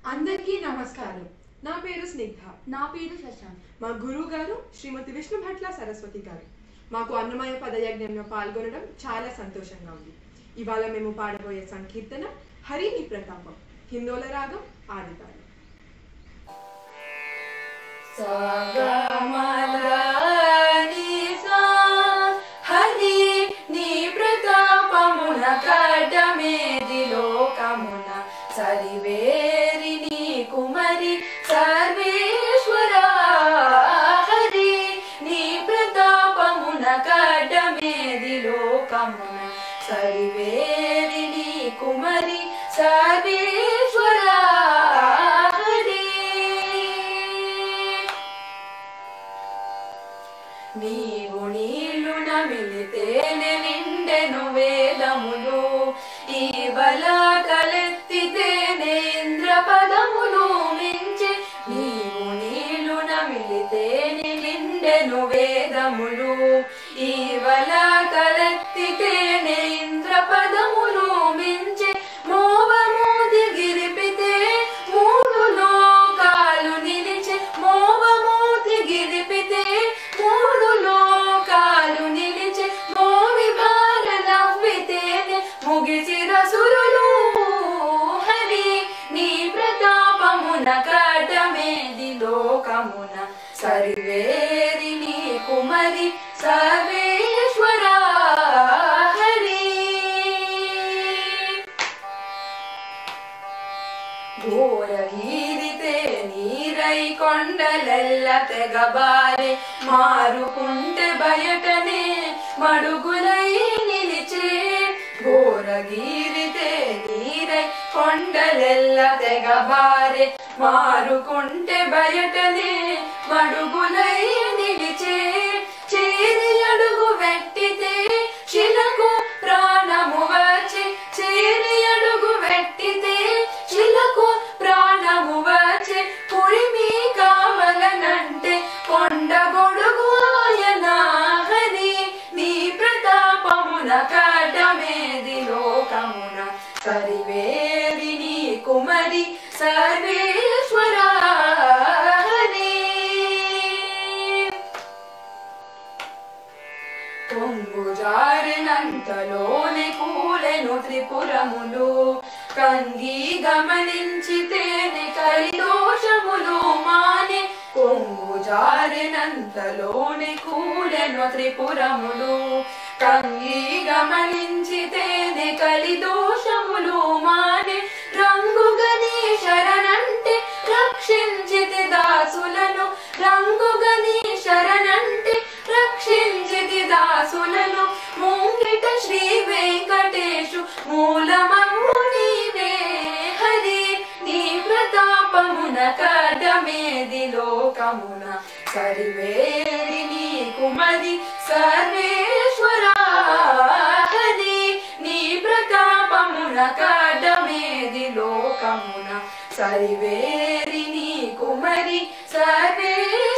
అందరికీ నమస్కారం నా పేరు స్నిగ్ధ నా పేరు శశాంక్ మా గురువు గారు శ్రీమతి విష్ణు భట్ల సరస్వతి గారు మాకు అన్నమయ పదయజ్ఞంలో పాల్గొనడం చాలా సంతోషంగా ఉంది ఇవాళ మేము పాడబోయే సంకీర్తన హరిని ప్రతాపం హిందోల రాగం ఆదితాళం హరి నీ ప్రతాపమున కడమేది లోకమున సరివేరి నీ కుమరి సర్వేశ్వర హరి నీ ప్రతాపమున కడమేది లోకమున సరివేరి నీ కుమరి సర్వేశ్వర హరి నీవు నీళ్లు నమిలితేనే నిండెను వేదములు ఈ బల కలెత్తితేనే ఇంద్ర పదములు మించి నీవు నీళ్లు నమిలితేనే నిండెను వేదములు ఈ బల కలెత్తితేనే ఇంద్ర పదములు మించి మోవము దిగిరిపితే మూడు లోకాలు నిలిచే మోవము దిగిరిపితే మూడు లోకాలు నిలిచే మోవి భార నవ్వితేనే ముగిసిన సురులు హరి నీ ప్రతాపమున కడమేది లోకమున సరివేరి నీ కుమరి సర్వేశ్వర హరి ఘోరగీరితే నీరై కొండలెల్ల తెగబారే మారుకుంటే బయటనే మడుగులై నిలిచే ఘోరగీరితే నీరై కొండలెల్ల తెగబారే మారుకుంటే బయటనే మడుగులై నిలిచే చేరి అడుగు వెట్టితే శిలకు ప్రాణము వచ్చి చేరి అడుగు వెట్టితే శిలకు ప్రాణము వచ్చి పురిమి కావలనంటే కొండ గొడుగు ఆయన హరి నీ ప్రతాపమున కడమేది లోకమున సరివేరి నీ కుమరి సర్వేశ్వర హరి పొంగు జారినంతలోనే కూలెను త్రిపురములు కంగి గమనించితేనే కలిదోషములు మానే కొంగు జారినంతలోనే కూలెను త్రిపురములు కంగి గమనించితేనే కలిదోషములు మానే రంగు గణేశరణంటే రక్షించితి దాసులను రంగు గణేశరణంటే రక్షించితి దాసులను ముంగిట శ్రీ వెంకటేశు మూలమము నీవే హరి నీ ప్రతాపమున కడమేది లోకమున సరివేరి నీ కుమరి సర్వేశ్వర హరి నీ ప్రతాపమున కడమేది లోకమున సరివేరి నీ కుమరి సర్వేశ్వర